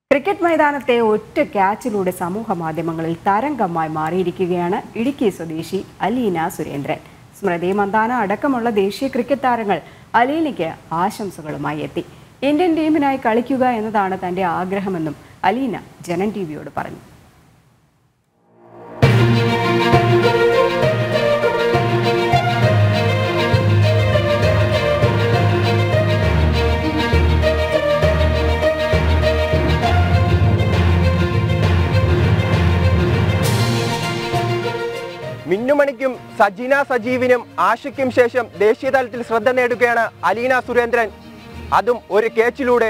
cricket മൈതാനത്തെ ഒറ്റ ക്യാച്ചിലൂടെ സമൂഹ മാധ്യമങ്ങളിൽ തരംഗമായി മാറിയിരിക്കുകയാണ് ഇടുക്കി സ്വദേശി അലീന സുരേന്ദ്രൻ സ്മൃതി മന്ദാന അടക്കമുള്ള ദേശീയ ക്രിക്കറ്റ് താരങ്ങൾ അലീനയ്ക്ക് ആശംസകളുമായി എത്തി ഇന്ത്യൻ ടീമിനായി കളിക്കുക എന്നതാണ് തന്റെ ആഗ്രഹമെന്നും അലീന ജനൻ ടി വിയോട് പറഞ്ഞു മിന്നുമണിക്കും സജീന സജീവിനും ആഷയ്ക്കും ശേഷം ദേശീയ തലത്തിൽ ശ്രദ്ധ നേടുകയാണ് അലീന സുരേന്ദ്രൻ അതും ഒരു കേച്ചിലൂടെ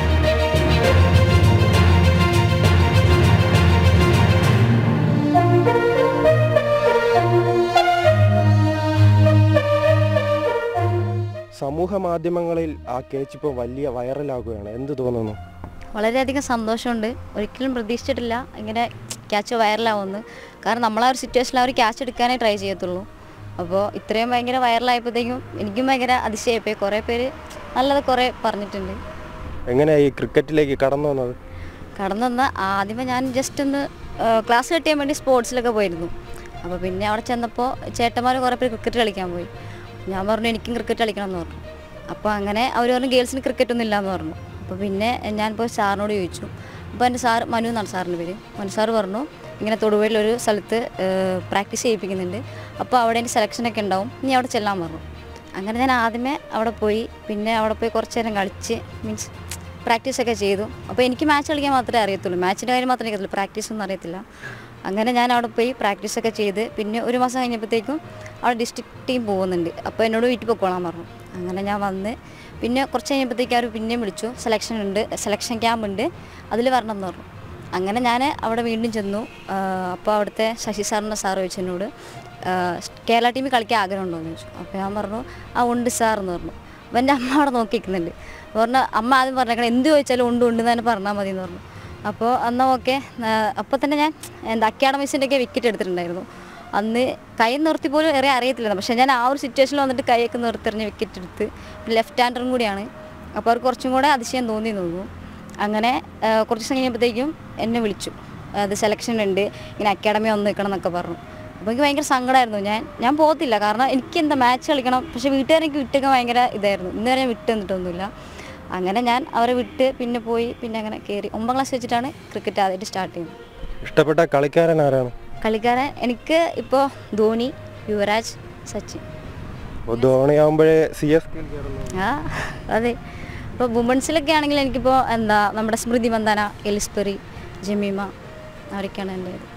സമൂഹ മാധ്യമങ്ങളിൽ ആ കേച്ച് ഇപ്പോൾ വലിയ വൈറലാകുകയാണ് എന്ത് തോന്നുന്നു വളരെയധികം സന്തോഷമുണ്ട് ഒരിക്കലും പ്രതീക്ഷിച്ചിട്ടില്ല ഇങ്ങനെ ക്യാച്ച് വൈറലാവുമെന്ന് കാരണം നമ്മൾ ആ ഒരു സിറ്റുവേഷനിൽ ആ ഒരു ക്യാച്ച് എടുക്കാനേ ട്രൈ ചെയ്യത്തുള്ളൂ അപ്പോൾ ഇത്രയും ഭയങ്കര വൈറലായപ്പോഴത്തേക്കും എനിക്കും ഭയങ്കര അതിശയപ്പോയി കുറേ പേര് നല്ലത് കുറേ പറഞ്ഞിട്ടുണ്ട് എങ്ങനെയാ ഈ ക്രിക്കറ്റിലേക്ക് കടന്നു വന്നത് കടന്നു വന്ന ആദ്യമേ ഞാൻ ജസ്റ്റ് ഒന്ന് ക്ലാസ് കട്ട് ചെയ്യാൻ വേണ്ടി സ്പോർട്സിലൊക്കെ പോയിരുന്നു അപ്പോൾ പിന്നെ അവിടെ ചെന്നപ്പോൾ ചേട്ടന്മാർ കുറേ പേര് ക്രിക്കറ്റ് കളിക്കാൻ പോയി ഞാൻ പറഞ്ഞു എനിക്കും ക്രിക്കറ്റ് കളിക്കണം എന്ന് പറഞ്ഞു അപ്പോൾ അങ്ങനെ അവർ പറഞ്ഞു ഗേൾസിന് ക്രിക്കറ്റ് ഒന്നും ഇല്ലയെന്ന് പറഞ്ഞു അപ്പോൾ പിന്നെ ഞാൻ പോയി സാറിനോട് ചോദിച്ചു അപ്പോൾ എൻ്റെ സാർ മനു എന്നാണ് സാറിൻ്റെ പേര് മനു സാർ പറഞ്ഞു ഇങ്ങനെ തൊടുപുഴയിലൊരു സ്ഥലത്ത് പ്രാക്ടീസ് ചെയ്യിപ്പിക്കുന്നുണ്ട് അപ്പോൾ അവിടെ എനിക്ക് സെലക്ഷനൊക്കെ ഉണ്ടാവും നീ അവിടെ ചെല്ലാൻ പറഞ്ഞു അങ്ങനെ ഞാൻ ആദ്യമേ അവിടെ പോയി പിന്നെ അവിടെ പോയി കുറച്ച് നേരം കളിച്ച് മീൻസ് പ്രാക്ടീസൊക്കെ ചെയ്തു അപ്പോൾ എനിക്ക് മാച്ച് കളിക്കാൻ മാത്രമേ അറിയത്തുള്ളൂ മാച്ചിൻ്റെ കാര്യം മാത്രമേ അറിയത്തുള്ളൂ പ്രാക്ടീസ് ഒന്നും അറിയത്തില്ല അങ്ങനെ ഞാൻ അവിടെ പോയി പ്രാക്ടീസൊക്കെ ചെയ്ത് പിന്നെ ഒരു മാസം കഴിഞ്ഞപ്പോഴത്തേക്കും അവിടെ ഡിസ്ട്രിക്ട് ടീം പോകുന്നുണ്ട് അപ്പോൾ എന്നോട് വീട്ടിൽ പൊക്കോളാൻ പറഞ്ഞു അങ്ങനെ ഞാൻ വന്ന് പിന്നെ കുറച്ച് കഴിഞ്ഞപ്പോഴത്തേക്കും അവർ പിന്നെയും വിളിച്ചു സെലക്ഷൻ ഉണ്ട് സെലക്ഷൻ ക്യാമ്പ് ഉണ്ട് അതിൽ വരണം എന്ന് പറഞ്ഞു അങ്ങനെ ഞാൻ അവിടെ വീണ്ടും ചെന്നു അപ്പോൾ അവിടുത്തെ ശശി സാറിൻ്റെ സാർ ചോദിച്ചു എന്നോട് ആ, കേരള ടീമിൽ കളിക്കാൻ ആഗ്രഹമുണ്ടോ എന്ന് ചോദിച്ചു അപ്പോൾ ഞാൻ പറഞ്ഞു ആ ഉണ്ട് സാർ എന്ന് പറഞ്ഞു അപ്പോൾ എൻ്റെ അമ്മ അവിടെ നോക്കി നിൽക്കുന്നുണ്ട് പറഞ്ഞു അമ്മ ആദ്യം പറഞ്ഞേക്കണം എന്ത് ചോദിച്ചാലും ഉണ്ട് ഉണ്ട് എന്ന് തന്നെ പറഞ്ഞാൽ മതി എന്ന് പറഞ്ഞു അപ്പോൾ എന്നാൽ ഓക്കെ അപ്പോൾ തന്നെ ഞാൻ എന്താ അക്കാഡമീസിൻ്റെ ഒക്കെ വിക്കറ്റ് എടുത്തിട്ടുണ്ടായിരുന്നു അന്ന് കൈ നിർത്തി പോലും ഏറെ അറിയത്തില്ല പക്ഷേ ഞാൻ ആ ഒരു സിറ്റുവേഷനിൽ വന്നിട്ട് കൈയൊക്കെ നിർത്തിറിഞ്ഞ് വിക്കറ്റ് എടുത്ത് ലെഫ്റ്റ് ഹാൻഡറും കൂടിയാണ് അപ്പോൾ അവർക്ക് കുറച്ചും കൂടെ അതിശയം തോന്നി എന്ന് തോന്നുന്നു അങ്ങനെ ആ, കുറച്ച് ദിവസം കഴിഞ്ഞപ്പോഴത്തേക്കും എന്നെ വിളിച്ചു അത് സെലക്ഷൻ ഉണ്ട് ഇങ്ങനെ അക്കാഡമി വന്ന് നിൽക്കണം എന്നൊക്കെ പറഞ്ഞു അപ്പോൾ എനിക്ക് ഭയങ്കര സങ്കടമായിരുന്നു ഞാൻ ഞാൻ പോകത്തില്ല കാരണം എനിക്ക് എന്താ മാച്ച് കളിക്കണം പക്ഷേ വീട്ടുകാരെനിക്ക് വിട്ടൊക്കെ ഭയങ്കര ഇതായിരുന്നു ഇന്ന് വരെ ഞാൻ വിട്ട് നിന്നിട്ടൊന്നുമില്ല അങ്ങനെ ഞാൻ അവരെ വിട്ട് പിന്നെ പോയി പിന്നെ അങ്ങനെ കയറി ഒമ്പതാം ക്ലാസ് വെച്ചിട്ടാണ് ക്രിക്കറ്റ് ആദ്യമായിട്ട് സ്റ്റാർട്ട് ചെയ്യുന്നത് ഇഷ്ടപ്പെട്ട കളിക്കാരൻ ആരാണ് കളിക്കാരൻ എനിക്ക് ഇപ്പോൾ ധോനി യുവരാജ് സച്ചിൻ അപ്പോൾ ധോണിയാകുമ്പോഴേ സി എസ് കെയിൽ കയറുന്നു ആ അതെ ഇപ്പോൾ വുമൺസിലൊക്കെ ആണെങ്കിൽ എനിക്കിപ്പോൾ എന്താ നമ്മുടെ സ്മൃതി മന്ദാന എലിസ്പെറി ജമീമ അവരൊക്കെയാണ് എൻ്റെ ഇത്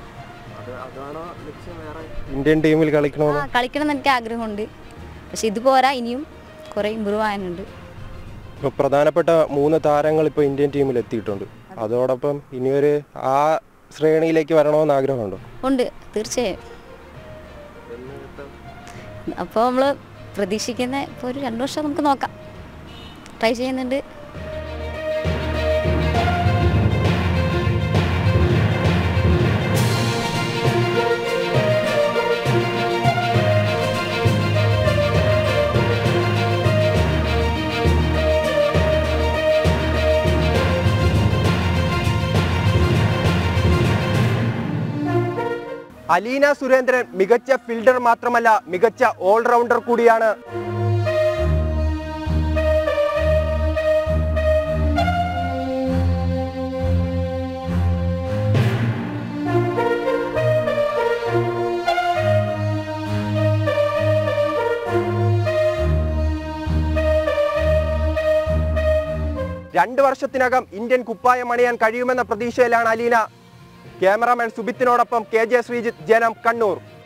ഇന്ത്യൻ ടീമിൽ ആ കളിക്കണമെന്ന് കളിക്കണം എന്ന് എനിക്ക് ആഗ്രഹമുണ്ട് പക്ഷെ ഇത് പോരാ ഇനിയും കുറേ ഇമ്പ്രൂവ് ആകാനുണ്ട് ഇപ്പോൾ പ്രധാനപ്പെട്ട മൂന്ന് താരങ്ങൾ ഇപ്പോൾ ഇന്ത്യൻ ടീമിൽ എത്തിയിട്ടുണ്ട് അതോടൊപ്പം ഇനിയൊരു ആ ശ്രേണിയിലേക്ക് വരണമെന്ന് ആഗ്രഹമുണ്ടോ ഉണ്ട് തീർച്ചയായും അപ്പോൾ നമ്മൾ പ്രതീക്ഷിക്കുന്ന ഇപ്പോൾ ഒരു രണ്ട് വർഷം നമുക്ക് നോക്കാം ട്രൈ ചെയ്യുന്നുണ്ട് അലീന സുരേന്ദ്രൻ മികച്ച ഫീൽഡർ മാത്രമല്ല മികച്ച ഓൾറൗണ്ടർ കൂടിയാണ് രണ്ട് വർഷത്തിനകം ഇന്ത്യൻ കുപ്പായം അണിയാൻ കഴിയുമെന്ന പ്രതീക്ഷയിലാണ് അലീന ക്യാമറാമാൻ സുബിത്തിനോടൊപ്പം കെ ജെ ശ്രീജിത്ത് ജനം കണ്ണൂർ